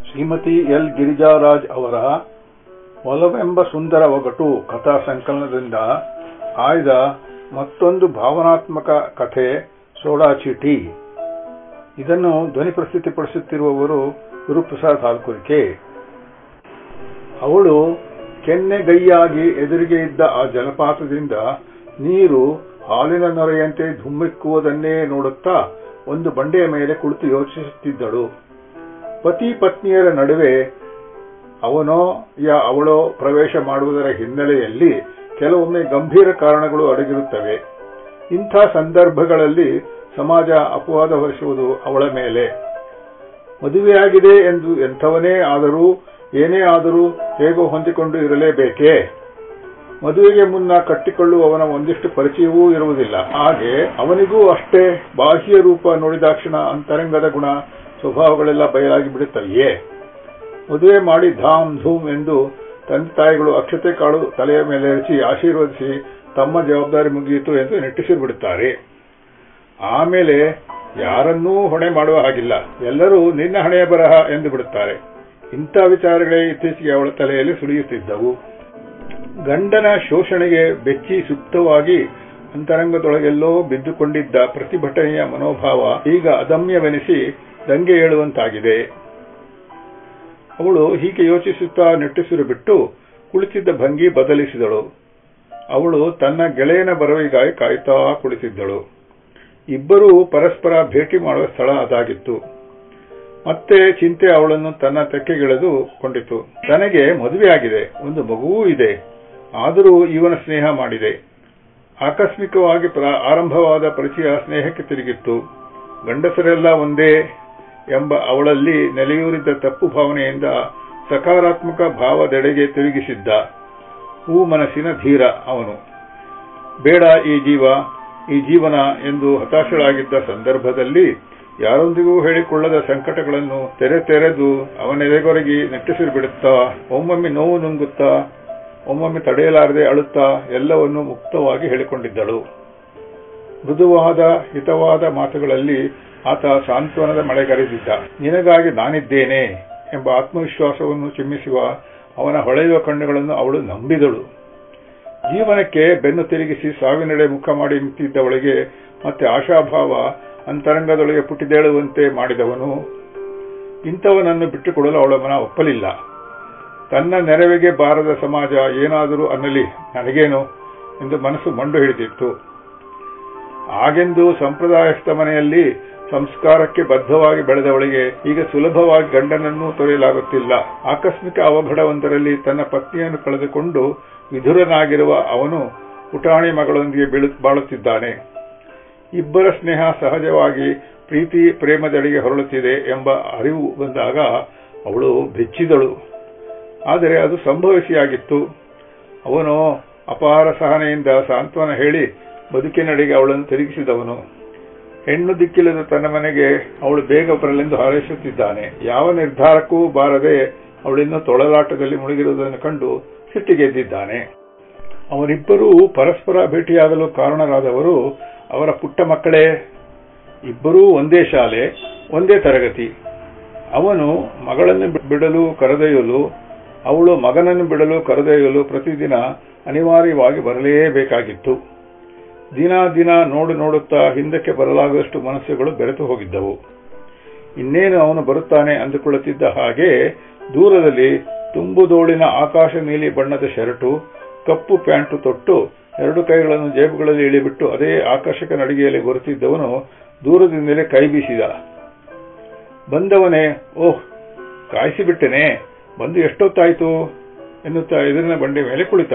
Shrimati L ಗಿರಿಜಾರಾಜ್ ಅವರ ಒಲವೆಂಬ ಸುಂದರ ಒಗಟು ಕಥಾ ಸಂಕಲನದಿಂದ ಆಯ್ದ ಮತ್ತೊಂದು ಭಾವನಾತ್ಮಕ ಕಥೆ ಸೋಡಾ ಚೀಟಿ ಇದನ್ನು ಧ್ವನಿ ಪ್ರಸ್ತುತಿಪಡಿಸುತ್ತಿರುವವರು ಗುರುಪ್ರಸಾದ್ ಹಾಲ್ಕುರಿಕೆ ಅವಳು ಕೆನ್ನೆಗೈಯಾಗಿ ಎದುರಿಗೆ ಇದ್ದ ಆ ಜಲಪಾತದಿಂದ ನೀರು ಹಾಲಿನ ನೊರೆಯಂತೆ ಧುಮ್ಮಿಕ್ಕುವುದನ್ನೇ ನೋಡುತ್ತಾ ಒಂದು ಬಂಡೆಯ ಮೇಲೆ ಕುಳಿತು ಯೋಚಿಸುತ್ತಿದ್ದಳು ಪತಿ ಪತ್ನಿಯರ ನಡುವೆ ಅವನೋ ಯಾ ಅವಳೋ ಪ್ರವೇಶ ಮಾಡುವುದರ ಹಿನ್ನೆಲೆಯಲ್ಲಿ ಕೆಲವೊಮ್ಮೆ ಗಂಭೀರ ಕಾರಣಗಳು ಅಡಗಿರುತ್ತವೆ ಇಂಥ ಸಂದರ್ಭಗಳಲ್ಲಿ ಸಮಾಜ ಅಪವಾದ ಹೊರಿಸುವುದು ಅವಳ ಮೇಲೆ ಮದುವೆಯಾಗಿದೆ ಎಂದು ಎಂಥವನೇ ಆದರೂ ಏನೇ ಆದರೂ ಹೇಗೋ ಹೊಂದಿಕೊಂಡು ಇರಲೇಬೇಕೇ ಮದುವೆಗೆ ಮುನ್ನ ಕಟ್ಟಿಕೊಳ್ಳುವವನ ಒಂದಿಷ್ಟು ಪರಿಚಯವೂ ಇರುವುದಿಲ್ಲ ಹಾಗೆ ಅವನಿಗೂ ಅಷ್ಟೇ ಬಾಹ್ಯ ರೂಪ ನೋಡಿದಾಕ್ಷಣ ಅಂತರಂಗದ ಗುಣ ಸ್ವಭಾವಗಳೆಲ್ಲ ಬಯಲಾಗಿ ಬಿಡುತ್ತವೆಯೇ ಮದುವೆ ಮಾಡಿ ಧಾಮ್ ಧೂಮ್ ಎಂದು ತಂದೆ ತಾಯಿಗಳು ಅಕ್ಷತೆ ಕಾಳು ತಲೆಯ ಮೇಲೆ ಎರಚಿ ಆಶೀರ್ವದಿಸಿ ತಮ್ಮ ಜವಾಬ್ದಾರಿ ಮುಗಿಯಿತು ಎಂದು ನಿಟ್ಟಿಸಿಬಿಡುತ್ತಾರೆ ಆಮೇಲೆ ಯಾರನ್ನೂ ಹೊಣೆ ಮಾಡುವ ಹಾಗಿಲ್ಲ ಎಲ್ಲರೂ ನಿನ್ನ ಹಣೆಯ ಬರಹ ಎಂದು ಬಿಡುತ್ತಾರೆ ಇಂಥ ವಿಚಾರಗಳೇ ಇತ್ತೀಚೆಗೆ ಅವಳ ತಲೆಯಲ್ಲಿ ಸುಳಿಯುತ್ತಿದ್ದವು ಗಂಡನ ಶೋಷಣೆಗೆ ಬೆಚ್ಚಿ ಸುಪ್ತವಾಗಿ ಅಂತರಂಗದೊಳಗೆಲ್ಲೋ ಬಿದ್ದುಕೊಂಡಿದ್ದ ಪ್ರತಿಭಟನೆಯ ಮನೋಭಾವ ಈಗ ಅದಮ್ಯವೆನಿಸಿ ದಂಗೆ ಏಳುವಂತಾಗಿದೆ ಅವಳು ಹೀಗೆ ಯೋಚಿಸುತ್ತಾ ನೆಟ್ಟಿಸಿರು ಬಿಟ್ಟು ಕುಳಿತಿದ್ದ ಭಂಗಿ ಬದಲಿಸಿದಳು ಅವಳು ತನ್ನ ಗೆಳೆಯನ ಬರವಿಗಾಗಿ ಕಾಯ್ತಾ ಕುಳಿತಿದ್ದಳು ಇಬ್ಬರೂ ಪರಸ್ಪರ ಭೇಟಿ ಮಾಡುವ ಸ್ಥಳ ಅದಾಗಿತ್ತು ಮತ್ತೆ ಚಿಂತೆ ಅವಳನ್ನು ತನ್ನ ತೆಕ್ಕೆಗೆಳೆದು ಕೊಂಡಿತು ತನಗೆ ಮದುವೆಯಾಗಿದೆ ಒಂದು ಮಗುವೂ ಇದೆ ಆದರೂ ಇವನ ಸ್ನೇಹ ಮಾಡಿದೆ ಆಕಸ್ಮಿಕವಾಗಿ ಆರಂಭವಾದ ಪರಿಚಯ ಸ್ನೇಹಕ್ಕೆ ತಿರುಗಿತ್ತು ಗಂಡಸರೆಲ್ಲ ಒಂದೇ ಎಂಬ ಅವಳಲ್ಲಿ ನೆಲೆಯೂರಿದ್ದ ತಪ್ಪು ಭಾವನೆಯಿಂದ ಸಕಾರಾತ್ಮಕ ಭಾವದೆಡೆಗೆ ತಿರುಗಿಸಿದ್ದ ಹೂ ಮನಸ್ಸಿನ ಧೀರ ಅವನು ಬೇಡ ಈ ಜೀವ ಈ ಜೀವನ ಎಂದು ಹತಾಶಳಾಗಿದ್ದ ಸಂದರ್ಭದಲ್ಲಿ ಯಾರೊಂದಿಗೂ ಹೇಳಿಕೊಳ್ಳದ ಸಂಕಟಗಳನ್ನು ತೆರೆ ತೆರೆದು ಅವನೆದೆಗೊರಗಿ ನೆಟ್ಟಿಸಿರು ಬಿಡುತ್ತಾ ಒಮ್ಮೊಮ್ಮೆ ನೋವು ನುಂಗುತ್ತಾ ಒಮ್ಮೊಮ್ಮೆ ತಡೆಯಲಾರದೆ ಅಳುತ್ತಾ ಎಲ್ಲವನ್ನು ಮುಕ್ತವಾಗಿ ಹೇಳಿಕೊಂಡಿದ್ದಳು ಮೃದುವಾದ ಹಿತವಾದ ಮಾತುಗಳಲ್ಲಿ ಆತ ಸಾಂತ್ವನದ ಮಳೆಗರೆದಿದ್ದ ನಿನಗಾಗಿ ನಾನಿದ್ದೇನೆ ಎಂಬ ಆತ್ಮವಿಶ್ವಾಸವನ್ನು ಚಿಮ್ಮಿಸುವ ಅವನ ಹೊಳೆಯುವ ಕಣ್ಣುಗಳನ್ನು ಅವಳು ನಂಬಿದಳು ಜೀವನಕ್ಕೆ ಬೆನ್ನು ತಿರುಗಿಸಿ ಸಾವಿನೆಡೆ ಮುಖ ಮಾಡಿ ನಿಂತಿದ್ದವಳಿಗೆ ಮತ್ತೆ ಆಶಾಭಾವ ಅಂತರಂಗದೊಳಗೆ ಪುಟಿದೇಳುವಂತೆ ಮಾಡಿದವನು ಇಂಥವನನ್ನು ಬಿಟ್ಟುಕೊಡಲು ಅವಳ ಮನ ಒಪ್ಪಲಿಲ್ಲ ತನ್ನ ನೆರವಿಗೆ ಬಾರದ ಸಮಾಜ ಏನಾದರೂ ಅನ್ನಲಿ ನನಗೇನು ಎಂದು ಮನಸ್ಸು ಮಂಡು ಹಿಡಿದಿತ್ತು ಆಗೆಂದು ಸಂಪ್ರದಾಯಸ್ಥ ಮನೆಯಲ್ಲಿ ಸಂಸ್ಕಾರಕ್ಕೆ ಬದ್ಧವಾಗಿ ಬೆಳೆದವಳಿಗೆ ಈಗ ಸುಲಭವಾಗಿ ಗಂಡನನ್ನೂ ತೊರೆಯಲಾಗುತ್ತಿಲ್ಲ ಆಕಸ್ಮಿಕ ಅವಘಡವೊಂದರಲ್ಲಿ ತನ್ನ ಪತ್ನಿಯನ್ನು ಕಳೆದುಕೊಂಡು ವಿಧುರನಾಗಿರುವ ಅವನು ಪುಟಾಣಿ ಮಗಳೊಂದಿಗೆ ಬಾಳುತ್ತಿದ್ದಾನೆ ಇಬ್ಬರ ಸ್ನೇಹ ಸಹಜವಾಗಿ ಪ್ರೀತಿ ಪ್ರೇಮದಡಿಗೆ ಹೊರಳುತ್ತಿದೆ ಎಂಬ ಅರಿವು ಬಂದಾಗ ಅವಳು ಬೆಚ್ಚಿದಳು ಆದರೆ ಅದು ಸಂಭವಿಸಿಯಾಗಿತ್ತು ಅವನು ಅಪಾರ ಸಹನೆಯಿಂದ ಸಾಂತ್ವನ ಹೇಳಿ ಬದುಕಿನಡೆಗೆ ಅವಳನ್ನು ತಿರುಗಿಸಿದವನು ಹೆಣ್ಣು ದಿಕ್ಕಿಲ್ಲದ ತನ್ನ ಮನೆಗೆ ಅವಳು ಬೇಗ ಬರಲೆಂದು ಹಾರೈಸುತ್ತಿದ್ದಾನೆ ಯಾವ ನಿರ್ಧಾರಕ್ಕೂ ಬಾರದೆ ಅವಳಿನ್ನೂ ತೊಳಲಾಟದಲ್ಲಿ ಮುಳುಗಿರುವುದನ್ನು ಕಂಡು ಸಿಟ್ಟಿಗೆದ್ದಿದ್ದಾನೆ ಅವರಿಬ್ಬರೂ ಪರಸ್ಪರ ಭೇಟಿಯಾಗಲು ಕಾರಣರಾದವರು ಅವರ ಪುಟ್ಟ ಮಕ್ಕಳೇ ಇಬ್ಬರೂ ಒಂದೇ ಶಾಲೆ ಒಂದೇ ತರಗತಿ ಅವನು ಮಗಳನ್ನು ಬಿಡಲು ಕರೆದೊಯ್ಯಲು ಅವಳು ಮಗನನ್ನು ಬಿಡಲು ಕರೆದೊಯ್ಯಲು ಪ್ರತಿದಿನ ಅನಿವಾರ್ಯವಾಗಿ ಬರಲೇಬೇಕಾಗಿತ್ತು ದಿನ ದಿನ ನೋಡು ನೋಡುತ್ತಾ ಹಿಂದಕ್ಕೆ ಬರಲಾಗದಷ್ಟು ಮನಸ್ಸುಗಳು ಬೆರೆತು ಹೋಗಿದ್ದವು ಇನ್ನೇನು ಅವನು ಬರುತ್ತಾನೆ ಅಂದುಕೊಳ್ಳುತ್ತಿದ್ದ ಹಾಗೆ ದೂರದಲ್ಲಿ ತುಂಬುದೋಳಿನ ಆಕಾಶ ನೀಲಿ ಬಣ್ಣದ ಶರ್ಟು ಕಪ್ಪು ಪ್ಯಾಂಟು ತೊಟ್ಟು ಎರಡು ಕೈಗಳನ್ನು ಜೇಬುಗಳಲ್ಲಿ ಇಳಿಬಿಟ್ಟು ಅದೇ ಆಕರ್ಷಕ ನಡಿಗೆಯಲ್ಲಿ ಗುರುತಿದ್ದವನು ದೂರದಿಂದಲೇ ಕೈ ಬೀಸಿದ ಬಂದವನೇ ಓಹ್ ಕಾಯಿಸಿಬಿಟ್ಟೆನೆ ಬಂದು ಎಷ್ಟೊತ್ತಾಯಿತು ಎನ್ನುತ್ತಾ ಎದುರಿನ ಬಂಡೆ ಮೇಲೆ ಕುಳಿತ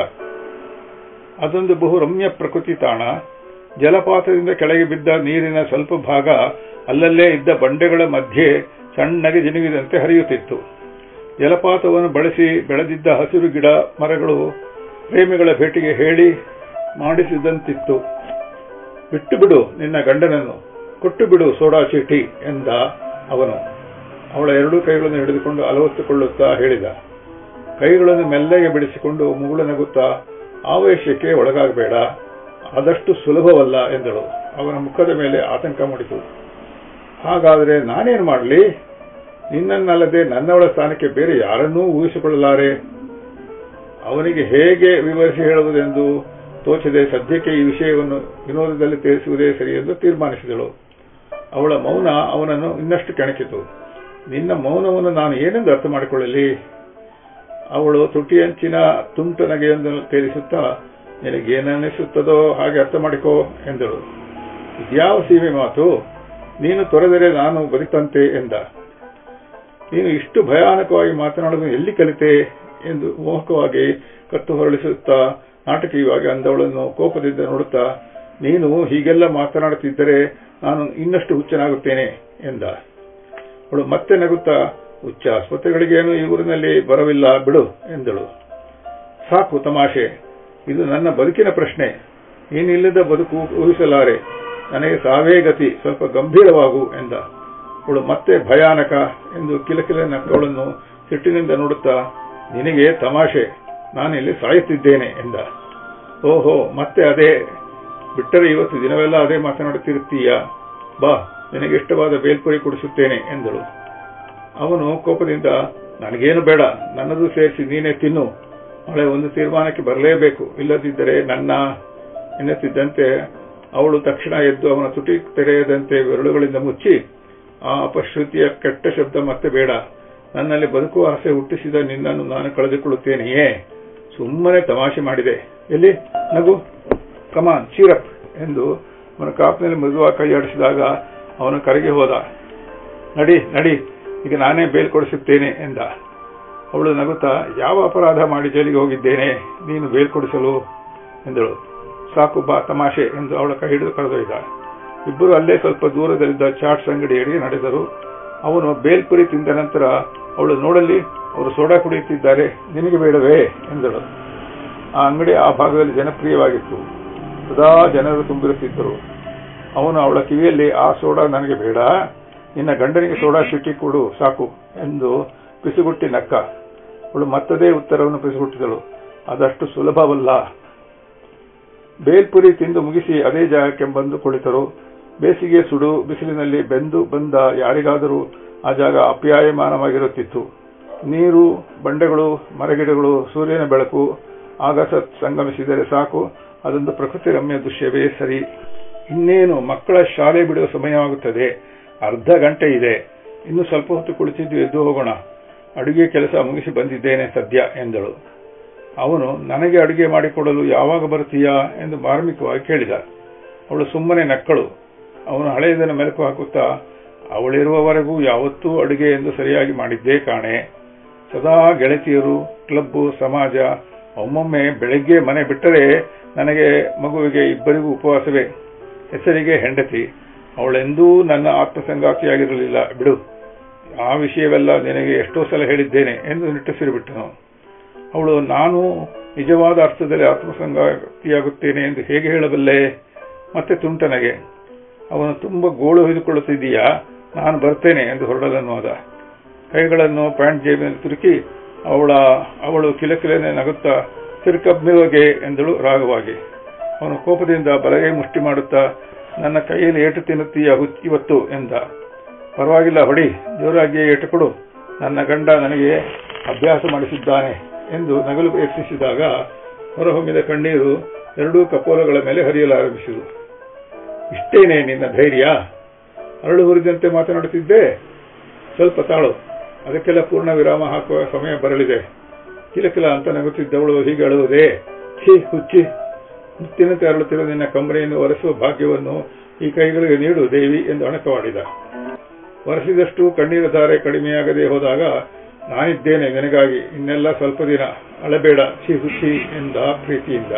ಅದೊಂದು ಬಹು ರಮ್ಯ ಪ್ರಕೃತಿ ತಾಣ ಜಲಪಾತದಿಂದ ಕೆಳಗೆ ಬಿದ್ದ ನೀರಿನ ಸ್ವಲ್ಪ ಭಾಗ ಅಲ್ಲಲ್ಲೇ ಇದ್ದ ಬಂಡೆಗಳ ಮಧ್ಯೆ ಸಣ್ಣಗೆ ಜಿನುಗಿದಂತೆ ಹರಿಯುತ್ತಿತ್ತು ಜಲಪಾತವನ್ನು ಬಳಸಿ ಬೆಳೆದಿದ್ದ ಹಸಿರು ಗಿಡ ಮರಗಳು ಪ್ರೇಮಿಗಳ ಭೇಟಿಗೆ ಹೇಳಿ ಮಾಡಿಸಿದಂತಿತ್ತು ಬಿಟ್ಟು ಬಿಡು ನಿನ್ನ ಗಂಡನನ್ನು ಕೊಟ್ಟು ಬಿಡು ಸೋಡಾ ಚೀಟಿ ಎಂದ ಅವನು ಅವಳ ಎರಡೂ ಕೈಗಳನ್ನು ಹಿಡಿದುಕೊಂಡು ಅಲವತ್ತುಕೊಳ್ಳುತ್ತಾ ಹೇಳಿದ ಕೈಗಳನ್ನು ಮೆಲ್ಲಗೆ ಬಿಡಿಸಿಕೊಂಡು ಮುಗುಳು ನಗುತ್ತಾ ಆವೇಶಕ್ಕೆ ಒಳಗಾಗಬೇಡ ಆದಷ್ಟು ಸುಲಭವಲ್ಲ ಎಂದಳು ಅವನ ಮುಖದ ಮೇಲೆ ಆತಂಕ ಮೂಡಿತು ಹಾಗಾದರೆ ನಾನೇನು ಮಾಡಲಿ ನಿನ್ನನ್ನಲ್ಲದೆ ನನ್ನವಳ ಸ್ಥಾನಕ್ಕೆ ಬೇರೆ ಯಾರನ್ನೂ ಊಹಿಸಿಕೊಳ್ಳಲಾರೆ ಅವನಿಗೆ ಹೇಗೆ ವಿವರಿಸಿ ಹೇಳುವುದೆಂದು ತೋಚದೆ ಸದ್ಯಕ್ಕೆ ಈ ವಿಷಯವನ್ನು ವಿನೋದದಲ್ಲಿ ತಿಳಿಸುವುದೇ ಸರಿ ಎಂದು ತೀರ್ಮಾನಿಸಿದಳು ಅವಳ ಮೌನ ಅವನನ್ನು ಇನ್ನಷ್ಟು ಕೆಣಕಿತು ನಿನ್ನ ಮೌನವನ್ನು ನಾನು ಏನೆಂದು ಅರ್ಥ ಮಾಡಿಕೊಳ್ಳಲಿ ಅವಳು ತುಟಿಯಂಚಿನ ತುಂಟ ನಗೆಯೊಂದು ತೇಲಿಸುತ್ತಾ ನಿನಗೇನನ್ನಿಸುತ್ತದೋ ಹಾಗೆ ಅರ್ಥ ಮಾಡಿಕೋ ಎಂದಳು ಇದ್ಯಾವ ಸೀಮೆ ಮಾತು ನೀನು ತೊರೆದರೆ ನಾನು ಬದುಕಂತೆ ಎಂದ ನೀನು ಇಷ್ಟು ಭಯಾನಕವಾಗಿ ಮಾತನಾಡುವುದು ಎಲ್ಲಿ ಕಲಿತೆ ಎಂದು ಮೋಹಕವಾಗಿ ಕತ್ತು ಹೊರಳಿಸುತ್ತಾ ನಾಟಕೀಯವಾಗಿ ಅಂದವಳನ್ನು ಕೋಪದಿಂದ ನೋಡುತ್ತಾ ನೀನು ಹೀಗೆಲ್ಲ ಮಾತನಾಡುತ್ತಿದ್ದರೆ ನಾನು ಇನ್ನಷ್ಟು ಹುಚ್ಚನಾಗುತ್ತೇನೆ ಎಂದ ಅವಳು ಮತ್ತೆ ನಗುತ್ತಾ ಹುಚ್ಚ ಆಸ್ಪತ್ರೆಗಳಿಗೇನು ಈ ಊರಿನಲ್ಲಿ ಬರವಿಲ್ಲ ಬಿಡು ಎಂದಳು ಸಾಕು ತಮಾಷೆ ಇದು ನನ್ನ ಬದುಕಿನ ಪ್ರಶ್ನೆ ನೀನಿಲ್ಲದ ಬದುಕು ಊಹಿಸಲಾರೆ ನನಗೆ ಸಾವೇ ಗತಿ ಸ್ವಲ್ಪ ಗಂಭೀರವಾಗು ಎಂದ ಅವಳು ಮತ್ತೆ ಭಯಾನಕ ಎಂದು ಕಿಲಕಿಲ ನಕ್ಕವಳನ್ನು ಸಿಟ್ಟಿನಿಂದ ನೋಡುತ್ತಾ ನಿನಗೆ ತಮಾಷೆ ನಾನಿಲ್ಲಿ ಸಾಯುತ್ತಿದ್ದೇನೆ ಎಂದ ಓಹೋ ಮತ್ತೆ ಅದೇ ಬಿಟ್ಟರೆ ಇವತ್ತು ದಿನವೆಲ್ಲ ಅದೇ ಮಾತನಾಡುತ್ತಿರುತ್ತೀಯ ಬಾ ನಿನಗೆ ಇಷ್ಟವಾದ ಬೇಲ್ಪುರಿ ಕುಡಿಸುತ್ತೇನೆ ಎಂದಳು ಅವನು ಕೋಪದಿಂದ ನನಗೇನು ಬೇಡ ನನ್ನದು ಸೇರಿಸಿ ನೀನೇ ತಿನ್ನು ನಾಳೆ ಒಂದು ತೀರ್ಮಾನಕ್ಕೆ ಬರಲೇಬೇಕು ಇಲ್ಲದಿದ್ದರೆ ನನ್ನ ಎನ್ನುತ್ತಿದ್ದಂತೆ ಅವಳು ತಕ್ಷಣ ಎದ್ದು ಅವನ ತುಟಿ ತೆರೆಯದಂತೆ ಬೆರಳುಗಳಿಂದ ಮುಚ್ಚಿ ಆ ಅಪಶ್ರುತಿಯ ಕೆಟ್ಟ ಶಬ್ದ ಮತ್ತೆ ಬೇಡ ನನ್ನಲ್ಲಿ ಬದುಕುವ ಆಸೆ ಹುಟ್ಟಿಸಿದ ನಿನ್ನನ್ನು ನಾನು ಕಳೆದುಕೊಳ್ಳುತ್ತೇನೆಯೇ ಸುಮ್ಮನೆ ತಮಾಷೆ ಮಾಡಿದೆ ಎಲ್ಲಿ ನಗು ಕಮಾನ್ ಚೀರಪ್ ಎಂದು ಅವನ ಕಾಪಿನಲ್ಲಿ ಮೃದುವಾಗಿ ಕೈಯಾಡಿಸಿದಾಗ ಅವನು ಕರೆಗೆ ಹೋದ ನಡಿ ನಡಿ ಈಗ ನಾನೇ ಬೇಲ್ ಕೊಡಿಸುತ್ತೇನೆ ಎಂದ ಅವಳು ನಗುತ್ತಾ ಯಾವ ಅಪರಾಧ ಮಾಡಿ ಜೈಲಿಗೆ ಹೋಗಿದ್ದೇನೆ ನೀನು ಬೇಲ್ ಕೊಡಿಸಲು ಎಂದಳು ಸಾಕು ಬಾ ತಮಾಷೆ ಎಂದು ಅವಳ ಕೈ ಹಿಡಿದು ಕರೆದೊಯ್ದ ಇಬ್ಬರು ಅಲ್ಲೇ ಸ್ವಲ್ಪ ದೂರದಲ್ಲಿದ್ದ ಚಾಟ್ಸ್ ಅಂಗಡಿಯಡಿಗೆ ನಡೆದರು ಅವನು ಬೇಲ್ಪುರಿ ತಿಂದ ನಂತರ ಅವಳು ನೋಡಲಿ ಅವರು ಸೋಡಾ ಕುಡಿಯುತ್ತಿದ್ದಾರೆ ನಿನಗೆ ಬೇಡವೇ ಎಂದಳು ಆ ಅಂಗಡಿ ಆ ಭಾಗದಲ್ಲಿ ಜನಪ್ರಿಯವಾಗಿತ್ತು ಸದಾ ಜನರು ತುಂಬಿರುತ್ತಿದ್ದರು ಅವನು ಅವಳ ಕಿವಿಯಲ್ಲಿ ಆ ಸೋಡಾ ನನಗೆ ಬೇಡ ನಿನ್ನ ಗಂಡನಿಗೆ ಸೋಡಾ ಸಿಕ್ಕಿ ಕೊಡು ಸಾಕು ಎಂದು ಪಿಸುಗುಟ್ಟಿ ನಕ್ಕ ಅವಳು ಮತ್ತದೇ ಉತ್ತರವನ್ನು ಪಿಸುಗುಟ್ಟಿದಳು ಅದಷ್ಟು ಸುಲಭವಲ್ಲ ಬೇಲ್ಪುರಿ ತಿಂದು ಮುಗಿಸಿ ಅದೇ ಜಾಗಕ್ಕೆ ಬಂದು ಕುಳಿತರು ಬೇಸಿಗೆ ಸುಡು ಬಿಸಿಲಿನಲ್ಲಿ ಬೆಂದು ಬಂದ ಯಾರಿಗಾದರೂ ಆ ಜಾಗ ಅಪ್ಯಾಯಮಾನವಾಗಿರುತ್ತಿತ್ತು ನೀರು ಬಂಡೆಗಳು ಮರಗಿಡಗಳು ಸೂರ್ಯನ ಬೆಳಕು ಆಗಸ ಸಂಗಮಿಸಿದರೆ ಸಾಕು ಅದೊಂದು ಪ್ರಕೃತಿ ರಮ್ಯ ದೃಶ್ಯವೇ ಸರಿ ಇನ್ನೇನು ಮಕ್ಕಳ ಶಾಲೆ ಬಿಡುವ ಸಮಯವಾಗುತ್ತದೆ ಅರ್ಧ ಗಂಟೆ ಇದೆ ಇನ್ನು ಸ್ವಲ್ಪ ಹೊತ್ತು ಕುಳಿತಿದ್ದು ಎದ್ದು ಹೋಗೋಣ ಅಡುಗೆ ಕೆಲಸ ಮುಗಿಸಿ ಬಂದಿದ್ದೇನೆ ಸದ್ಯ ಎಂದಳು ಅವನು ನನಗೆ ಅಡುಗೆ ಮಾಡಿಕೊಡಲು ಯಾವಾಗ ಬರುತ್ತೀಯಾ ಎಂದು ಮಾರ್ಮಿಕವಾಗಿ ಕೇಳಿದ ಅವಳು ಸುಮ್ಮನೆ ನಕ್ಕಳು ಅವನು ಹಳೆಯದನ್ನು ಮೆಲುಕು ಹಾಕುತ್ತಾ ಅವಳಿರುವವರೆಗೂ ಯಾವತ್ತೂ ಅಡುಗೆ ಎಂದು ಸರಿಯಾಗಿ ಮಾಡಿದ್ದೇ ಕಾಣೆ ಸದಾ ಗೆಳತಿಯರು ಕ್ಲಬ್ಬು ಸಮಾಜ ಒಮ್ಮೊಮ್ಮೆ ಬೆಳಗ್ಗೆ ಮನೆ ಬಿಟ್ಟರೆ ನನಗೆ ಮಗುವಿಗೆ ಇಬ್ಬರಿಗೂ ಉಪವಾಸವೇ ಹೆಸರಿಗೆ ಹೆಂಡತಿ ಅವಳೆಂದೂ ನನ್ನ ಆತ್ಮಸಂಗಾತಿಯಾಗಿರಲಿಲ್ಲ ಬಿಡು ಆ ವಿಷಯವೆಲ್ಲ ನಿನಗೆ ಎಷ್ಟೋ ಸಲ ಹೇಳಿದ್ದೇನೆ ಎಂದು ನಿಟ್ಟುಸಿರುಬಿಟ್ಟನು ಅವಳು ನಾನು ನಿಜವಾದ ಅರ್ಥದಲ್ಲಿ ಆತ್ಮಸಂಗಾತಿಯಾಗುತ್ತೇನೆ ಎಂದು ಹೇಗೆ ಹೇಳಬಲ್ಲೆ ಮತ್ತೆ ತುಂಟನಗೆ ಅವನು ತುಂಬ ಗೋಳು ಹೊಯ್ದುಕೊಳ್ಳುತ್ತಿದ್ದೀಯಾ ನಾನು ಬರ್ತೇನೆ ಎಂದು ಹೊರಡಲನ್ನೋದ ಕೈಗಳನ್ನು ಪ್ಯಾಂಟ್ ಜೇಬಿನಲ್ಲಿ ತುರುಕಿ ಅವಳ ಅವಳು ಕಿಲಕಿಲನೆ ನಗುತ್ತಾ ತಿರುಕಬ್ಬಿರೋಗೆ ಎಂದಳು ರಾಗವಾಗಿ ಅವನು ಕೋಪದಿಂದ ಬಲಗೈ ಮುಷ್ಟಿ ಮಾಡುತ್ತಾ ನನ್ನ ಕೈಯಲ್ಲಿ ಏಟು ತಿನ್ನುತ್ತೀಯ ಇವತ್ತು ಎಂದ ಪರವಾಗಿಲ್ಲ ಹೊಡಿ ಜೋರಾಗಿಯೇ ಏಟು ಕೊಡು ನನ್ನ ಗಂಡ ನನಗೆ ಅಭ್ಯಾಸ ಮಾಡಿಸಿದ್ದಾನೆ ಎಂದು ನಗಲು ಯತ್ನಿಸಿದಾಗ ಹೊರಹೊಮ್ಮಿದ ಕಣ್ಣೀರು ಎರಡೂ ಕಪೋಲಗಳ ಮೇಲೆ ಹರಿಯಲಾರಂಭಿಸಿತು ಇಷ್ಟೇನೆ ನಿನ್ನ ಧೈರ್ಯ ಅರಳು ಹುರಿದಂತೆ ಮಾತನಾಡುತ್ತಿದ್ದೆ ಸ್ವಲ್ಪ ತಾಳು ಅದಕ್ಕೆಲ್ಲ ಪೂರ್ಣ ವಿರಾಮ ಹಾಕುವ ಸಮಯ ಬರಲಿದೆ ಕಿಲಕಿಲ ಅಂತ ನಗುತ್ತಿದ್ದವಳು ಹೀಗೆ ಅಳುವುದೇ ಛೀ ಹುಚ್ಚಿ ಮುತ್ತಿನಂತೆ ಅರಳುತ್ತಿರುವ ನಿನ್ನ ಕಂಬನಿಯನ್ನು ಒರೆಸುವ ಭಾಗ್ಯವನ್ನು ಈ ಕೈಗಳಿಗೆ ನೀಡು ದೇವಿ ಎಂದು ಅಣಕವಾಡಿದ ಒರೆಸಿದಷ್ಟು ಕಣ್ಣೀರ ಧಾರೆ ಕಡಿಮೆಯಾಗದೆ ಹೋದಾಗ ನಾನಿದ್ದೇನೆ ನಿನಗಾಗಿ ಇನ್ನೆಲ್ಲ ಸ್ವಲ್ಪ ದಿನ ಅಳಬೇಡ ಛೀ ಹುಚ್ಚಿ ಎಂದ ಪ್ರೀತಿಯಿಂದ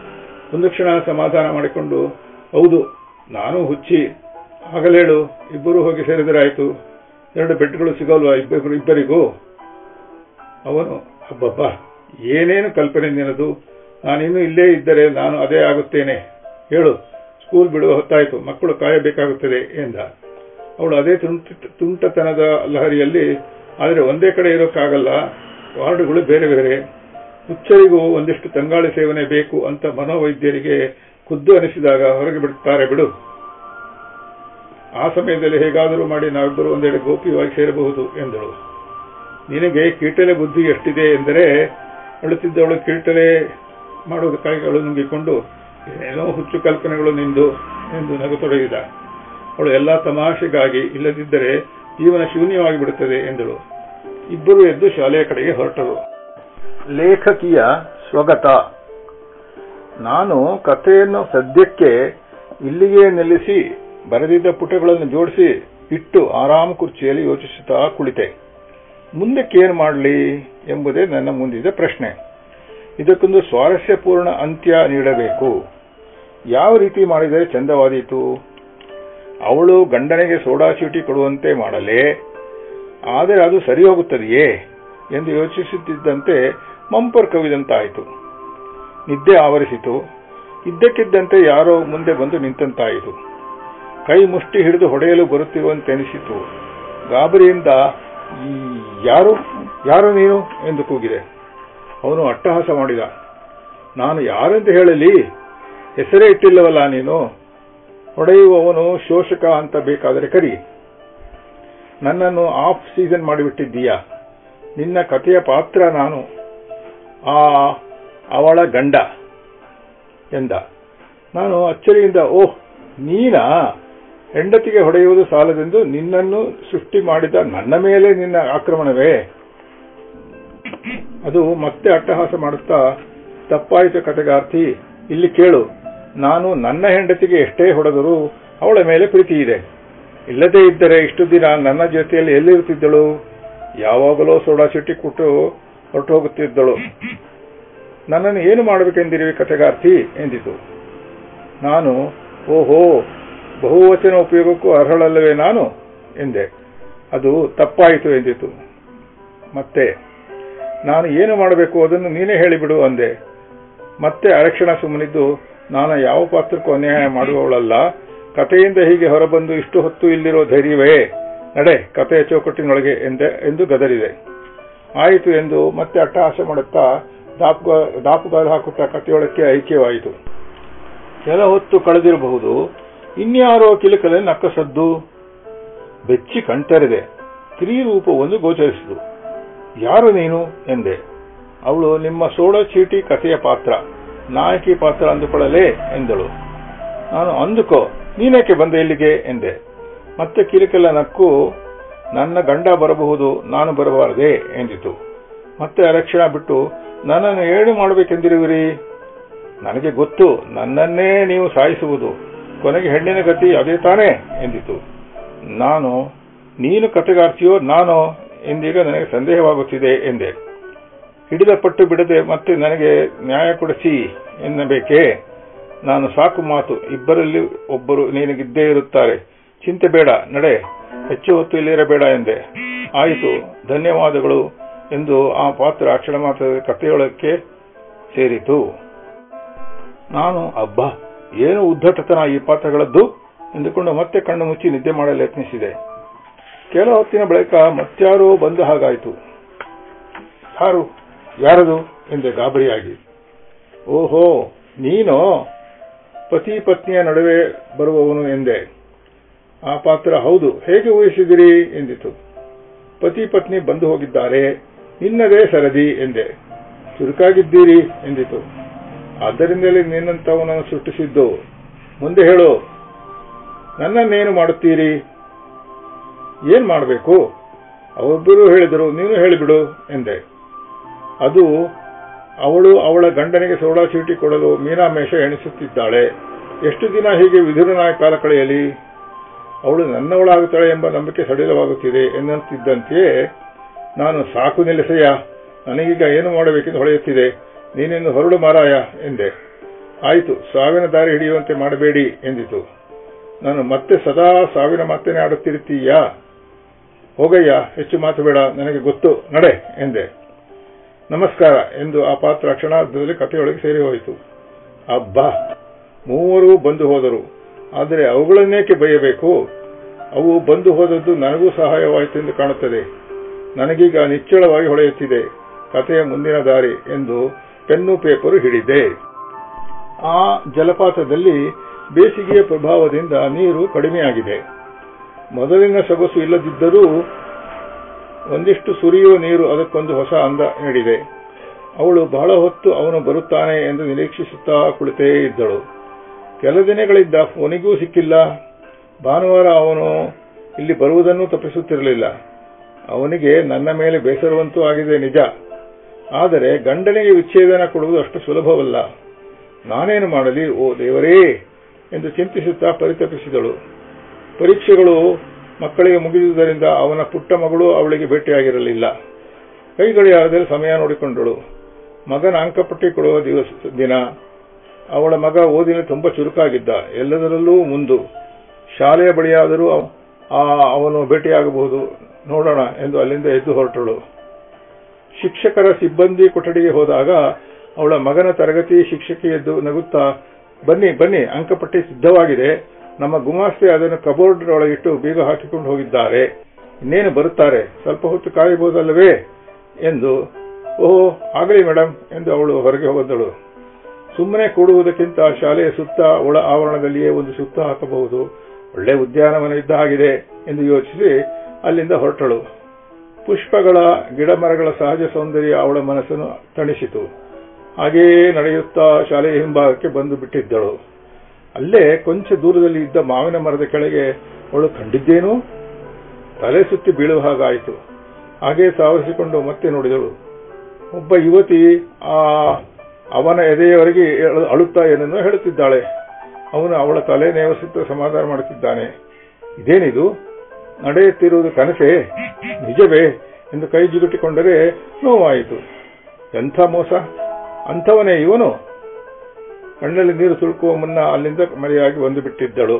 ಒಂದು ಕ್ಷಣ ಸಮಾಧಾನ ಮಾಡಿಕೊಂಡು ಹೌದು ನಾನು ಹುಚ್ಚಿ ಆಗಲೇಳು ಇಬ್ಬರು ಹೋಗಿ ಸೇರಿದರಾಯಿತು ಎರಡು ಬೆಡ್ಗಳು ಸಿಗೋಲ್ವಾ ಇಬ್ಬರು ಇಬ್ಬರಿಗೂ ಅವನು ಹಬ್ಬಬ್ಬ ಏನೇನು ಕಲ್ಪನೆ ನಿನದು ನಾನಿನ್ನೂ ಇಲ್ಲೇ ಇದ್ದರೆ ನಾನು ಅದೇ ಆಗುತ್ತೇನೆ ಹೇಳು ಸ್ಕೂಲ್ ಬಿಡುವ ಹೊತ್ತಾಯಿತು ಮಕ್ಕಳು ಕಾಯಬೇಕಾಗುತ್ತದೆ ಎಂದ ಅವಳು ಅದೇ ತುಂಟತನದ ಲಹರಿಯಲ್ಲಿ ಆದರೆ ಒಂದೇ ಕಡೆ ಇರೋಕ್ಕಾಗಲ್ಲ ವಾರ್ಡುಗಳು ಬೇರೆ ಬೇರೆ ಹುಚ್ಚರಿಗೂ ಒಂದಿಷ್ಟು ತಂಗಾಳಿ ಸೇವನೆ ಬೇಕು ಅಂತ ಮನೋವೈದ್ಯರಿಗೆ ಖುದ್ದು ಅನಿಸಿದಾಗ ಹೊರಗೆ ಬಿಡುತ್ತಾರೆ ಬಿಡು ಆ ಸಮಯದಲ್ಲಿ ಹೇಗಾದರೂ ಮಾಡಿ ನಾವಿಬ್ಬರು ಒಂದೆಡೆ ಗೋಪ್ಯವಾಗಿ ಸೇರಬಹುದು ಎಂದಳು ನಿನಗೆ ಕೀಟಲೆ ಬುದ್ಧಿ ಎಷ್ಟಿದೆ ಎಂದರೆ ಅಳುತ್ತಿದ್ದವಳು ಕೀಟಲೆ ಮಾಡುವುದಕ್ಕಾಗಿ ಅವಳು ನುಂಗಿಕೊಂಡು ಏನೋ ಹುಚ್ಚು ಕಲ್ಪನೆಗಳು ನಿಂದು ಎಂದು ನಗುತೊಡಗಿದ ಅವಳು ಎಲ್ಲಾ ತಮಾಷೆಗಾಗಿ ಇಲ್ಲದಿದ್ದರೆ ಜೀವನ ಶೂನ್ಯವಾಗಿ ಬಿಡುತ್ತದೆ ಎಂದಳು ಇಬ್ಬರು ಎದ್ದು ಶಾಲೆಯ ಕಡೆಗೆ ಹೊರಟರು ಲೇಖಕಿಯ ಸ್ವಗತ ನಾನು ಕಥೆಯನ್ನು ಸದ್ಯಕ್ಕೆ ಇಲ್ಲಿಗೆ ನಿಲ್ಲಿಸಿ ಬರೆದಿದ್ದ ಪುಟಗಳನ್ನು ಜೋಡಿಸಿ ಇಟ್ಟು ಆರಾಮ ಕುರ್ಚಿಯಲ್ಲಿ ಯೋಚಿಸುತ್ತಾ ಕುಳಿತೆ ಮುಂದಕ್ಕೇನು ಮಾಡಲಿ ಎಂಬುದೇ ನನ್ನ ಮುಂದಿದ್ದ ಪ್ರಶ್ನೆ ಇದಕ್ಕೊಂದು ಸ್ವಾರಸ್ಯಪೂರ್ಣ ಅಂತ್ಯ ನೀಡಬೇಕು ಯಾವ ರೀತಿ ಮಾಡಿದರೆ ಚಂದವಾದೀತು ಅವಳು ಗಂಡನಿಗೆ ಸೋಡಾ ಚೀಟಿ ಕೊಡುವಂತೆ ಮಾಡಲೇ ಆದರೆ ಅದು ಸರಿ ಹೋಗುತ್ತದೆಯೇ ಎಂದು ಯೋಚಿಸುತ್ತಿದ್ದಂತೆ ಮಂಪರ್ ಕವಿದಂತಾಯಿತು ನಿದ್ದೆ ಆವರಿಸಿತು ಇದ್ದಕ್ಕಿದ್ದಂತೆ ಯಾರೋ ಮುಂದೆ ಬಂದು ನಿಂತಂತಾಯಿತು ಕೈ ಮುಷ್ಟಿ ಹಿಡಿದು ಹೊಡೆಯಲು ಬರುತ್ತಿರುವಂತೆನಿಸಿತು ಗಾಬರಿಯಿಂದ ಈ ಯಾರು ಯಾರು ನೀನು ಎಂದು ಕೂಗಿದೆ ಅವನು ಅಟ್ಟಹಾಸ ಮಾಡಿದ ನಾನು ಯಾರೆಂದು ಹೇಳಲಿ ಹೆಸರೇ ಇಟ್ಟಿಲ್ಲವಲ್ಲ ನೀನು ಹೊಡೆಯುವವನು ಶೋಷಕ ಅಂತ ಬೇಕಾದರೆ ಕರಿ ನನ್ನನ್ನು ಆಫ್ ಸೀಸನ್ ಮಾಡಿಬಿಟ್ಟಿದ್ದೀಯಾ ನಿನ್ನ ಕಥೆಯ ಪಾತ್ರ ನಾನು ಆ ಅವಳ ಗಂಡ ಎಂದ ನಾನು ಅಚ್ಚರಿಯಿಂದ ಓಹ್ ನೀನಾ ಹೆಂಡತಿಗೆ ಹೊಡೆಯುವುದು ಸಾಲದೆಂದು ನಿನ್ನನ್ನು ಸೃಷ್ಟಿ ಮಾಡಿದ ನನ್ನ ಮೇಲೆ ನಿನ್ನ ಆಕ್ರಮಣವೇ ಅದು ಮತ್ತೆ ಅಟ್ಟಹಾಸ ಮಾಡುತ್ತಾ ತಪ್ಪಾಯಿತು ಕತೆಗಾರ್ತಿ ಇಲ್ಲಿ ಕೇಳು ನಾನು ನನ್ನ ಹೆಂಡತಿಗೆ ಎಷ್ಟೇ ಹೊಡೆದರೂ ಅವಳ ಮೇಲೆ ಪ್ರೀತಿ ಇದೆ ಇಲ್ಲದೇ ಇದ್ದರೆ ಇಷ್ಟು ದಿನ ನನ್ನ ಜೊತೆಯಲ್ಲಿ ಎಲ್ಲಿರುತ್ತಿದ್ದಳು ಯಾವಾಗಲೂ ಸೋಡಾ ಚಿಟ್ಟಿ ಕೊಟ್ಟು ಹೊರಟು ಹೋಗುತ್ತಿದ್ದಳು ನನ್ನನ್ನು ಏನು ಮಾಡಬೇಕೆಂದಿರುವೆ ಕತೆಗಾರ್ತಿ ಎಂದಿತು ನಾನು ಓಹೋ ಬಹುವಚನ ಉಪಯೋಗಕ್ಕೂ ಅರ್ಹಳಲ್ಲವೇ ನಾನು ಎಂದೆ ಅದು ತಪ್ಪಾಯಿತು ಎಂದಿತು ಮತ್ತೆ ನಾನು ಏನು ಮಾಡಬೇಕು ಅದನ್ನು ನೀನೇ ಹೇಳಿಬಿಡು ಅಂದೆ ಮತ್ತೆ ಅರಕ್ಷಣ ಸುಮ್ಮನಿದ್ದು ನಾನು ಯಾವ ಪಾತ್ರಕ್ಕೂ ಅನ್ಯಾಯ ಮಾಡುವವಳಲ್ಲ ಕಥೆಯಿಂದ ಹೀಗೆ ಹೊರಬಂದು ಇಷ್ಟು ಹೊತ್ತು ಇಲ್ಲಿರೋ ಧೈರ್ಯವೇ ನಡೆ ಕಥೆಯ ಚೌಕಟ್ಟಿನೊಳಗೆ ಎಂದೆ ಎಂದು ಗದರಿದೆ ಆಯಿತು ಎಂದು ಮತ್ತೆ ಅಟ್ಟಹಾಸ ಮಾಡುತ್ತಾ ದಾಪುಗಾಲು ಹಾಕುತ್ತಾ ಕಥೆಯೊಳಕ್ಕೆ ಐಕ್ಯವಾಯಿತು ಕೆಲ ಹೊತ್ತು ಕಳೆದಿರಬಹುದು ಇನ್ಯಾರೋ ಕಿಲಕಲೆ ನಕ್ಕಸದ್ದು ಬೆಚ್ಚಿ ಕಣ್ತೆರೆದೆ ಸ್ತ್ರೀರೂಪವೊಂದು ಗೋಚರಿಸಿತು ಯಾರು ನೀನು ಎಂದೆ ಅವಳು ನಿಮ್ಮ ಸೋಡ ಚೀಟಿ ಕಥೆಯ ಪಾತ್ರ ನಾಯಕಿ ಪಾತ್ರ ಅಂದುಕೊಳ್ಳಲೇ ಎಂದಳು ನಾನು ಅಂದುಕೋ ನೀನೇಕೆ ಬಂದೆ ಇಲ್ಲಿಗೆ ಎಂದೆ ಮತ್ತೆ ಕಿರಿಕೆಲ್ಲ ನಕ್ಕು ನನ್ನ ಗಂಡ ಬರಬಹುದು ನಾನು ಬರಬಾರದೆ ಎಂದಿತು ಮತ್ತೆ ಅರಕ್ಷಣ ಬಿಟ್ಟು ನನ್ನನ್ನು ಏನು ಮಾಡಬೇಕೆಂದಿರುವಿರಿ ನನಗೆ ಗೊತ್ತು ನನ್ನನ್ನೇ ನೀವು ಸಾಯಿಸುವುದು ಕೊನೆಗೆ ಹೆಣ್ಣಿನ ಗತಿ ಅದೇ ತಾನೇ ಎಂದಿತು ನಾನು ನೀನು ಕತೆಗಾರ್ತಿಯೋ ನಾನೋ ಎಂದೀಗ ನನಗೆ ಸಂದೇಹವಾಗುತ್ತಿದೆ ಎಂದೆ ಹಿಡಿದ ಪಟ್ಟು ಬಿಡದೆ ಮತ್ತೆ ನನಗೆ ನ್ಯಾಯ ಕೊಡಿಸಿ ಎನ್ನಬೇಕೇ ನಾನು ಸಾಕು ಮಾತು ಇಬ್ಬರಲ್ಲಿ ಒಬ್ಬರು ನಿನಗಿದ್ದೇ ಇರುತ್ತಾರೆ ಚಿಂತೆ ಬೇಡ ನಡೆ ಹೆಚ್ಚು ಹೊತ್ತು ಇಲ್ಲಿರಬೇಡ ಎಂದೆ ಆಯಿತು ಧನ್ಯವಾದಗಳು ಎಂದು ಆ ಪಾತ್ರ ಅಕ್ಷರ ಮಾತ್ರದ ಕಥೆಯೊಳಕ್ಕೆ ಸೇರಿತು ನಾನು ಅಬ್ಬ ಏನು ಉದ್ದಟತನ ಈ ಪಾತ್ರಗಳದ್ದು ಎಂದುಕೊಂಡು ಮತ್ತೆ ಕಣ್ಣು ಮುಚ್ಚಿ ನಿದ್ದೆ ಮಾಡಲು ಯತ್ನಿಸಿದೆ ಕೆಲ ಹೊತ್ತಿನ ಬಳಿಕ ಮತ್ಯಾರೋ ಬಂದ ಹಾಗಾಯಿತು ಯಾರು ಯಾರದು ಎಂದೆ ಗಾಬರಿಯಾಗಿ ಓಹೋ ನೀನೋ ಪತಿ ಪತ್ನಿಯ ನಡುವೆ ಬರುವವನು ಎಂದೆ ಆ ಪಾತ್ರ ಹೌದು ಹೇಗೆ ಊಹಿಸಿದಿರಿ ಎಂದಿತು ಪತಿ ಪತ್ನಿ ಬಂದು ಹೋಗಿದ್ದಾರೆ ನಿನ್ನದೇ ಸರದಿ ಎಂದೆ ಚುರುಕಾಗಿದ್ದೀರಿ ಎಂದಿತು ಆದ್ದರಿಂದಲೇ ನಿನ್ನಂತವನನ್ನು ಸೃಷ್ಟಿಸಿದ್ದು ಮುಂದೆ ಹೇಳು ನನ್ನನ್ನೇನು ಮಾಡುತ್ತೀರಿ ಏನ್ ಮಾಡಬೇಕು ಅವರಿಬ್ಬರು ಹೇಳಿದರು ನೀನು ಹೇಳಿಬಿಡು ಎಂದೆ ಅದು ಅವಳು ಅವಳ ಗಂಡನಿಗೆ ಸೋಡಾ ಚೀಟಿ ಕೊಡಲು ಮೀನಾಮೇಷ ಎಣಿಸುತ್ತಿದ್ದಾಳೆ ಎಷ್ಟು ದಿನ ಹೀಗೆ ವಿಧುರನಾಯ ಕಾಲ ಕಳೆಯಲಿ ಅವಳು ನನ್ನವಳಾಗುತ್ತಾಳೆ ಎಂಬ ನಂಬಿಕೆ ಸಡಿಲವಾಗುತ್ತಿದೆ ಎನ್ನುತ್ತಿದ್ದಂತೆಯೇ ನಾನು ಸಾಕು ನಿಲ್ಲಿಸಯ್ಯ ನನಗೀಗ ಏನು ಮಾಡಬೇಕೆಂದು ಹೊಳೆಯುತ್ತಿದೆ ನೀನಿನ್ನು ಹೊರಡು ಮಾರಾಯ ಎಂದೆ ಆಯಿತು ಸಾವಿನ ದಾರಿ ಹಿಡಿಯುವಂತೆ ಮಾಡಬೇಡಿ ಎಂದಿತು ನಾನು ಮತ್ತೆ ಸದಾ ಸಾವಿನ ಮಾತೇನೆ ಆಡುತ್ತಿರುತ್ತೀಯಾ ಹೋಗಯ್ಯ ಹೆಚ್ಚು ಮಾತು ಬೇಡ ನನಗೆ ಗೊತ್ತು ನಡೆ ಎಂದೆ ನಮಸ್ಕಾರ ಎಂದು ಆ ಪಾತ್ರ ಕ್ಷಣಾರ್ಧದಲ್ಲಿ ಕಥೆಯೊಳಗೆ ಸೇರಿ ಹೋಯಿತು ಅಬ್ಬಾ ಮೂವರು ಬಂದು ಹೋದರು ಆದರೆ ಅವುಗಳನ್ನೇಕೆ ಬಯ್ಯಬೇಕು ಅವು ಬಂದು ಹೋದದ್ದು ನನಗೂ ಸಹಾಯವಾಯಿತು ಎಂದು ಕಾಣುತ್ತದೆ ನನಗೀಗ ನಿಚ್ಚಳವಾಗಿ ಹೊಳೆಯುತ್ತಿದೆ ಕಥೆಯ ಮುಂದಿನ ದಾರಿ ಎಂದು ಪೆನ್ನು ಪೇಪರು ಹಿಡಿದೆ ಆ ಜಲಪಾತದಲ್ಲಿ ಬೇಸಿಗೆಯ ಪ್ರಭಾವದಿಂದ ನೀರು ಕಡಿಮೆಯಾಗಿದೆ ಮೊದಲಿನ ಸೊಗಸು ಇಲ್ಲದಿದ್ದರೂ ಒಂದಿಷ್ಟು ಸುರಿಯುವ ನೀರು ಅದಕ್ಕೊಂದು ಹೊಸ ಅಂದ ನೀಡಿದೆ ಅವಳು ಬಹಳ ಹೊತ್ತು ಅವನು ಬರುತ್ತಾನೆ ಎಂದು ನಿರೀಕ್ಷಿಸುತ್ತಾ ಕುಳಿತೇ ಇದ್ದಳು ಕೆಲ ದಿನಗಳಿಂದ ಫೋನಿಗೂ ಸಿಕ್ಕಿಲ್ಲ ಭಾನುವಾರ ಅವನು ಇಲ್ಲಿ ಬರುವುದನ್ನು ತಪ್ಪಿಸುತ್ತಿರಲಿಲ್ಲ ಅವನಿಗೆ ನನ್ನ ಮೇಲೆ ಬೇಸರವಂತೂ ಆಗಿದೆ ನಿಜ ಆದರೆ ಗಂಡನಿಗೆ ವಿಚ್ಛೇದನ ಕೊಡುವುದು ಅಷ್ಟು ಸುಲಭವಲ್ಲ ನಾನೇನು ಮಾಡಲಿ ಓ ದೇವರೇ ಎಂದು ಚಿಂತಿಸುತ್ತಾ ಪರಿತಪಿಸಿದಳು ಪರೀಕ್ಷೆಗಳು ಮಕ್ಕಳಿಗೆ ಮುಗಿದುದರಿಂದ ಅವನ ಪುಟ್ಟ ಮಗಳು ಅವಳಿಗೆ ಭೇಟಿಯಾಗಿರಲಿಲ್ಲ ಕೈಗಡಿಯಾರದಲ್ಲಿ ಸಮಯ ನೋಡಿಕೊಂಡಳು ಮಗನ ಅಂಕಪಟ್ಟಿ ಕೊಡುವ ದಿವಸ ದಿನ ಅವಳ ಮಗ ಓದಿನ ತುಂಬಾ ಚುರುಕಾಗಿದ್ದ ಎಲ್ಲದರಲ್ಲೂ ಮುಂದು ಶಾಲೆಯ ಬಳಿಯಾದರೂ ಆ ಅವನು ಭೇಟಿಯಾಗಬಹುದು ನೋಡೋಣ ಎಂದು ಅಲ್ಲಿಂದ ಎದ್ದು ಹೊರಟಳು ಶಿಕ್ಷಕರ ಸಿಬ್ಬಂದಿ ಕೊಠಡಿಗೆ ಹೋದಾಗ ಅವಳ ಮಗನ ತರಗತಿ ಶಿಕ್ಷಕಿ ಎದ್ದು ನಗುತ್ತಾ ಬನ್ನಿ ಬನ್ನಿ ಅಂಕಪಟ್ಟಿ ಸಿದ್ಧವಾಗಿದೆ ನಮ್ಮ ಗುಮಾಸ್ತೆ ಅದನ್ನು ಕಬೋರ್ಡ್ ಒಳಗಿಟ್ಟು ಬೀಗ ಹಾಕಿಕೊಂಡು ಹೋಗಿದ್ದಾರೆ ಇನ್ನೇನು ಬರುತ್ತಾರೆ ಸ್ವಲ್ಪ ಹೊತ್ತು ಕಾಯಬಹುದಲ್ಲವೇ ಎಂದು ಓಹೋ ಆಗಲಿ ಮೇಡಮ್ ಎಂದು ಅವಳು ಹೊರಗೆ ಹೋದಳು ಸುಮ್ಮನೆ ಕೂಡುವುದಕ್ಕಿಂತ ಶಾಲೆಯ ಸುತ್ತ ಒಳ ಆವರಣದಲ್ಲಿಯೇ ಒಂದು ಸುತ್ತ ಹಾಕಬಹುದು ಒಳ್ಳೆ ಉದ್ಯಾನವನ ಇದ್ದ ಹಾಗಿದೆ ಎಂದು ಯೋಚಿಸಿ ಅಲ್ಲಿಂದ ಹೊರಟಳು ಪುಷ್ಪಗಳ ಗಿಡಮರಗಳ ಸಹಜ ಸೌಂದರ್ಯ ಅವಳ ಮನಸ್ಸನ್ನು ತಣಿಸಿತು ಹಾಗೆಯೇ ನಡೆಯುತ್ತಾ ಶಾಲೆಯ ಹಿಂಭಾಗಕ್ಕೆ ಬಂದು ಬಿಟ್ಟಿದ್ದಳು ಅಲ್ಲೇ ಕೊಂಚ ದೂರದಲ್ಲಿ ಇದ್ದ ಮಾವಿನ ಮರದ ಕೆಳಗೆ ಅವಳು ಕಂಡಿದ್ದೇನು ತಲೆ ಸುತ್ತಿ ಬೀಳುವ ಹಾಗಾಯಿತು ಹಾಗೆ ಸಾವರಿಸಿಕೊಂಡು ಮತ್ತೆ ನೋಡಿದಳು ಒಬ್ಬ ಯುವತಿ ಆ ಅವನ ಎದೆಯವರೆಗೆ ಅಳುತ್ತಾ ಏನನ್ನೋ ಹೇಳುತ್ತಿದ್ದಾಳೆ ಅವನು ಅವಳ ತಲೆ ನೇವಸುತ್ತ ಸಮಾಧಾನ ಮಾಡುತ್ತಿದ್ದಾನೆ ಇದೇನಿದು ನಡೆಯುತ್ತಿರುವುದು ಕನಸೇ ನಿಜವೇ ಎಂದು ಕೈ ಜಿಗುಟಿಕೊಂಡರೆ ನೋವಾಯಿತು ಎಂಥ ಮೋಸ ಅಂಥವನೇ ಇವನು ಕಣ್ಣಲ್ಲಿ ನೀರು ಸುಳುಕುವ ಮುನ್ನ ಅಲ್ಲಿಂದ ಮರೆಯಾಗಿ ಬಂದು ಬಿಟ್ಟಿದ್ದಳು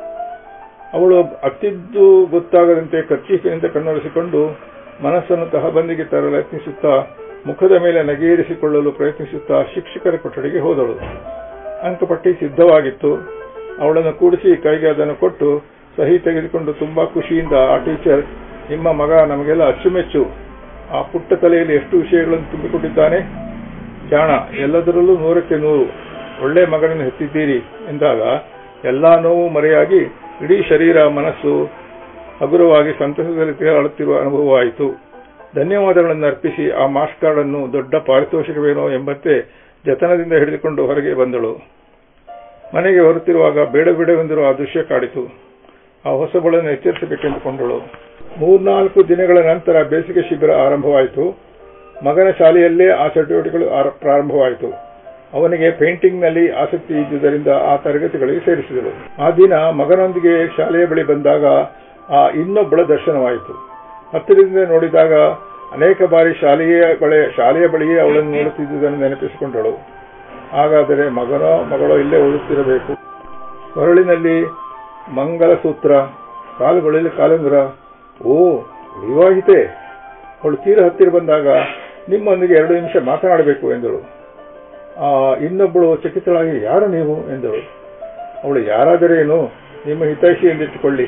ಅವಳು ಅತ್ತಿದ್ದು ಗೊತ್ತಾಗದಂತೆ ಕರ್ಚೀಫಿನಿಂದ ಕಣ್ಣೊರೆಸಿಕೊಂಡು ಮನಸ್ಸನ್ನು ತಹಬಂದಿಗೆ ತರಲು ಯತ್ನಿಸುತ್ತಾ ಮುಖದ ಮೇಲೆ ನಗೇರಿಸಿಕೊಳ್ಳಲು ಪ್ರಯತ್ನಿಸುತ್ತಾ ಶಿಕ್ಷಕರ ಕೊಠಡಿಗೆ ಹೋದಳು ಅಂಕಪಟ್ಟಿ ಸಿದ್ಧವಾಗಿತ್ತು ಅವಳನ್ನು ಕೂಡಿಸಿ ಕೈಗೆ ಅದನ್ನು ಕೊಟ್ಟು ಸಹಿ ತೆಗೆದುಕೊಂಡು ತುಂಬಾ ಖುಷಿಯಿಂದ ಆ ಟೀಚರ್ ನಿಮ್ಮ ಮಗ ನಮಗೆಲ್ಲ ಅಚ್ಚುಮೆಚ್ಚು ಆ ಪುಟ್ಟ ತಲೆಯಲ್ಲಿ ಎಷ್ಟು ವಿಷಯಗಳನ್ನು ತುಂಬಿಕೊಂಡಿದ್ದಾನೆ ಜಾಣ ಎಲ್ಲದರಲ್ಲೂ ನೂರಕ್ಕೆ ನೂರು ಒಳ್ಳೆ ಮಗನನ್ನು ಹೆತ್ತಿದ್ದೀರಿ ಎಂದಾಗ ಎಲ್ಲಾ ನೋವು ಮರೆಯಾಗಿ ಇಡೀ ಶರೀರ ಮನಸ್ಸು ಹಗುರವಾಗಿ ಸಂತಸದಲ್ಲಿ ತೇಲಾಡುತ್ತಿರುವ ಅನುಭವವಾಯಿತು ಧನ್ಯವಾದಗಳನ್ನು ಅರ್ಪಿಸಿ ಆ ಮಾರ್ಕ್ಸ್ ಕಾರ್ಡ್ ಅನ್ನು ದೊಡ್ಡ ಪಾರಿತೋಷಿಕವೇನೋ ಎಂಬಂತೆ ಜತನದಿಂದ ಹಿಡಿದುಕೊಂಡು ಹೊರಗೆ ಬಂದಳು ಮನೆಗೆ ಹೊರತಿರುವಾಗ ಬೇಡ ಬೇಡವೆಂದಿರುವ ಆ ದೃಶ್ಯ ಕಾಡಿತು ಆ ಹೊಸಬಳನ್ನು ಎಚ್ಚರಿಸಬೇಕೆಂದುಕೊಂಡಳು ಮೂರ್ನಾಲ್ಕು ದಿನಗಳ ನಂತರ ಬೇಸಿಗೆ ಶಿಬಿರ ಆರಂಭವಾಯಿತು ಮಗನ ಶಾಲೆಯಲ್ಲೇ ಆ ಚಟುವಟಿಕೆಗಳು ಪ್ರಾರಂಭವಾಯಿತು ಅವನಿಗೆ ಪೇಂಟಿಂಗ್ನಲ್ಲಿ ಆಸಕ್ತಿ ಇದ್ದುದರಿಂದ ಆ ತರಗತಿಗಳಿಗೆ ಸೇರಿಸಿದಳು ಆ ದಿನ ಮಗನೊಂದಿಗೆ ಶಾಲೆಯ ಬಳಿ ಬಂದಾಗ ಆ ಇನ್ನೊಬ್ಬಳ ದರ್ಶನವಾಯಿತು ಹತ್ತಿರದಿಂದ ನೋಡಿದಾಗ ಅನೇಕ ಬಾರಿ ಶಾಲೆಯ ಬಳಿ ಶಾಲೆಯ ಬಳಿಯೇ ಅವಳನ್ನು ನೋಡುತ್ತಿದ್ದುದನ್ನು ನೆನಪಿಸಿಕೊಂಡಳು ಹಾಗಾದರೆ ಮಗನೋ ಮಗಳೋ ಇಲ್ಲೇ ಉಳಿಯುತ್ತಿರಬೇಕು ಕೊರಳಿನಲ್ಲಿ ಮಂಗಲಸೂತ್ರ ಕಾಲುಗಳಲ್ಲಿ ಕಾಲುಂಗುರ ಓ ವಿವಾಹಿತೆ ಅವಳು ತೀರ ಹತ್ತಿರ ಬಂದಾಗ ನಿಮ್ಮೊಂದಿಗೆ ಎರಡು ನಿಮಿಷ ಮಾತನಾಡಬೇಕು ಎಂದಳು ಆ ಇನ್ನೊಬ್ಬಳು ಚಕಿತಳಾಗಿ ಯಾರು ನೀವು ಎಂದಳು ಅವಳು ಯಾರಾದರೇನು ನಿಮ್ಮ ಹಿತೈಷಿ ಎಂದಿಟ್ಟುಕೊಳ್ಳಿ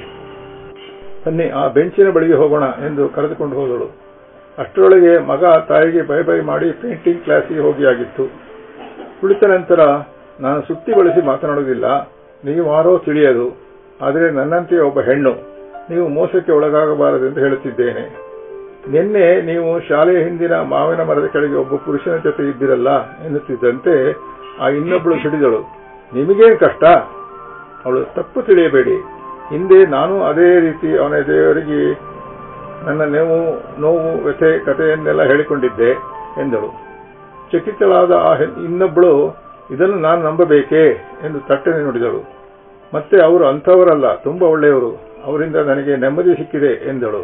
ಬನ್ನಿ ಆ ಬೆಂಚಿನ ಬಳಿಗೆ ಹೋಗೋಣ ಎಂದು ಕರೆದುಕೊಂಡು ಹೋದಳು ಅಷ್ಟರೊಳಗೆ ಮಗ ತಾಯಿಗೆ ಬೈ ಬೈ ಮಾಡಿ ಪೇಂಟಿಂಗ್ ಕ್ಲಾಸಿಗೆ ಹೋಗಿಯಾಗಿತ್ತು ಕುಳಿತ ನಂತರ ನಾನು ಸುತ್ತಿ ಬಳಸಿ ಮಾತನಾಡುವುದಿಲ್ಲ ನೀವು ಯಾರೋ ತಿಳಿಯದು ಆದರೆ ನನ್ನಂತೆ ಒಬ್ಬ ಹೆಣ್ಣು ನೀವು ಮೋಸಕ್ಕೆ ಒಳಗಾಗಬಾರದೆಂದು ಹೇಳುತ್ತಿದ್ದೇನೆ ನಿನ್ನೆ ನೀವು ಶಾಲೆಯ ಹಿಂದಿನ ಮಾವಿನ ಮರದ ಕೆಳಗೆ ಒಬ್ಬ ಪುರುಷನ ಜೊತೆ ಇದ್ದಿರಲ್ಲ ಎನ್ನುತ್ತಿದ್ದಂತೆ ಆ ಇನ್ನೊಬ್ಬಳು ಸಿಡಿದಳು ನಿಮಗೇನು ಕಷ್ಟ ಅವಳು ತಪ್ಪು ತಿಳಿಯಬೇಡಿ ಹಿಂದೆ ನಾನು ಅದೇ ರೀತಿ ಅವನ ಎದೆಯವರಿಗೆ ನನ್ನ ನೋವು ನೋವು ವ್ಯಥೆ ಕಥೆಯನ್ನೆಲ್ಲ ಹೇಳಿಕೊಂಡಿದ್ದೆ ಎಂದಳು ಚಕಿತಳಾದ ಆ ಇನ್ನೊಬ್ಬಳು ಇದನ್ನು ನಾನು ನಂಬಬೇಕೇ ಎಂದು ತಟ್ಟನೆ ನುಡಿದಳು ಮತ್ತೆ ಅವರು ಅಂಥವರಲ್ಲ ತುಂಬಾ ಒಳ್ಳೆಯವರು ಅವರಿಂದ ನನಗೆ ನೆಮ್ಮದಿ ಸಿಕ್ಕಿದೆ ಎಂದಳು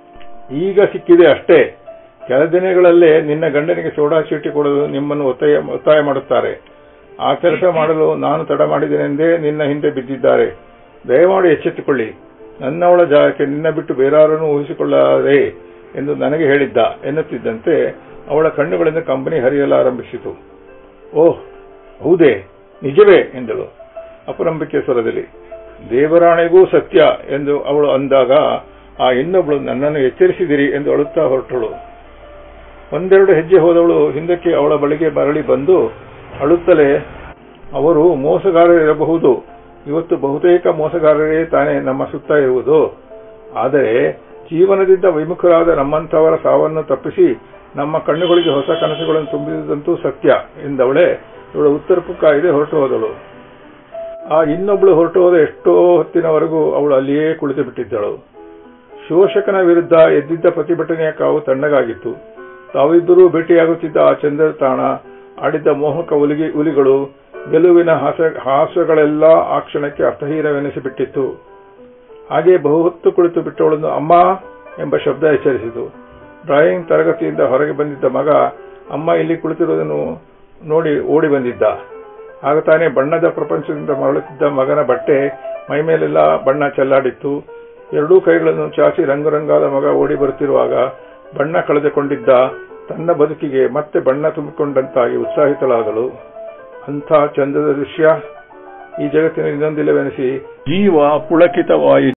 ಈಗ ಸಿಕ್ಕಿದೆ ಅಷ್ಟೇ ಕೆಲ ದಿನಗಳಲ್ಲೇ ನಿನ್ನ ಗಂಡನಿಗೆ ಸೋಡಾ ಚೀಟಿ ಕೊಡಲು ನಿಮ್ಮನ್ನು ಒತ್ತಾಯ ಒತ್ತಾಯ ಮಾಡುತ್ತಾರೆ ಆ ಕೆಲಸ ಮಾಡಲು ನಾನು ತಡ ಮಾಡಿದ್ದೇನೆಂದೇ ನಿನ್ನ ಹಿಂದೆ ಬಿದ್ದಿದ್ದಾರೆ ದಯಮಾಡಿ ಎಚ್ಚೆತ್ತುಕೊಳ್ಳಿ ನನ್ನವಳ ಜಾಗಕ್ಕೆ ನಿನ್ನ ಬಿಟ್ಟು ಬೇರಾರನ್ನು ಊಹಿಸಿಕೊಳ್ಳಾರೆ ಎಂದು ನನಗೆ ಹೇಳಿದ್ದ ಎನ್ನುತ್ತಿದ್ದಂತೆ ಅವಳ ಕಣ್ಣುಗಳಿಂದ ಕಂಬನಿ ಹರಿಯಲಾರಂಭಿಸಿತು ಓಹ್ ಹೌದೇ ನಿಜವೇ ಎಂದಳು ಅಪರಂಬಿಕೆ ಸ್ವರದಲ್ಲಿ ದೇವರಾಣೆಗೂ ಸತ್ಯ ಎಂದು ಅವಳು ಅಂದಾಗ ಆ ಇನ್ನೊಬ್ಬಳು ನನ್ನನ್ನು ಎಚ್ಚರಿಸಿದಿರಿ ಎಂದು ಅಳುತ್ತಾ ಹೊರಟಳು ಒಂದೆರಡು ಹೆಜ್ಜೆ ಹೋದವಳು ಹಿಂದಕ್ಕೆ ಅವಳ ಬಳಿಗೆ ಮರಳಿ ಬಂದು ಅಳುತ್ತಲೇ ಅವರು ಮೋಸಗಾರರಿರಬಹುದು ಇವತ್ತು ಬಹುತೇಕ ಮೋಸಗಾರರೇ ತಾನೇ ನಮ್ಮ ಸುತ್ತ ಇರುವುದು ಆದರೆ ಜೀವನದಿಂದ ವಿಮುಖರಾದ ನಮ್ಮಂಥವರ ಸಾವನ್ನು ತಪ್ಪಿಸಿ ನಮ್ಮ ಕಣ್ಣುಗಳಿಗೆ ಹೊಸ ಕನಸುಗಳನ್ನು ತುಂಬಿದಂತೂ ಸತ್ಯ ಎಂದವಳೆ ಇವಳು ಉತ್ತರಕ್ಕೂ ಕಾಯ್ದೆ ಹೊರಟು ಹೋದಳು ಆ ಇನ್ನೊಬ್ಳು ಹೊರಟು ಹೋದ ಎಷ್ಟೋ ಹೊತ್ತಿನವರೆಗೂ ಅವಳು ಅಲ್ಲಿಯೇ ಕುಳಿತು ಬಿಟ್ಟಿದ್ದಳು ಶೋಷಕನ ವಿರುದ್ಧ ಎದ್ದಿದ್ದ ಪ್ರತಿಭಟನೆಯ ಕಾವು ತಣ್ಣಗಾಗಿತ್ತು ತಾವಿಬ್ಬರೂ ಭೇಟಿಯಾಗುತ್ತಿದ್ದ ಆ ಚಂದ್ರ ತಾಣ ಆಡಿದ್ದ ಮೋಹಕ ಉಲಿಗಿ ಉಲಿಗಳು ಗೆಲುವಿನ ಹಾಸ ಹಾಸ್ಯಗಳೆಲ್ಲ ಆ ಕ್ಷಣಕ್ಕೆ ಅರ್ಥಹೀನವೆನಿಸಿಬಿಟ್ಟಿತ್ತು ಹಾಗೆ ಬಹುಹೊತ್ತು ಕುಳಿತು ಬಿಟ್ಟವಳನ್ನು ಅಮ್ಮ ಎಂಬ ಶಬ್ದ ಎಚ್ಚರಿಸಿತು ಡ್ರಾಯಿಂಗ್ ತರಗತಿಯಿಂದ ಹೊರಗೆ ಬಂದಿದ್ದ ಮಗ ಅಮ್ಮ ಇಲ್ಲಿ ಕುಳಿತಿರುವುದನ್ನು ನೋಡಿ ಓಡಿ ಬಂದಿದ್ದ ಆಗ ತಾನೇ ಬಣ್ಣದ ಪ್ರಪಂಚದಿಂದ ಮರಳುತ್ತಿದ್ದ ಮಗನ ಬಟ್ಟೆ ಮೈಮೇಲೆಲ್ಲ ಬಣ್ಣ ಚೆಲ್ಲಾಡಿತ್ತು ಎರಡೂ ಕೈಗಳನ್ನು ಚಾಚಿ ರಂಗುರಂಗಾದ ಮಗ ಓಡಿ ಬರುತ್ತಿರುವಾಗ ಬಣ್ಣ ಕಳೆದುಕೊಂಡಿದ್ದ ತನ್ನ ಬದುಕಿಗೆ ಮತ್ತೆ ಬಣ್ಣ ತುಂಬಿಕೊಂಡಂತಾಗಿ ಉತ್ಸಾಹಿತಳಾದಳು ಅಂಥ ಚಂದದ ದೃಶ್ಯ ಈ ಜಗತ್ತಿನ ಇನ್ನೊಂದಿಲ್ಲವೆನಿಸಿ ಜೀವ ಪುಳಕಿತವಾಯಿತು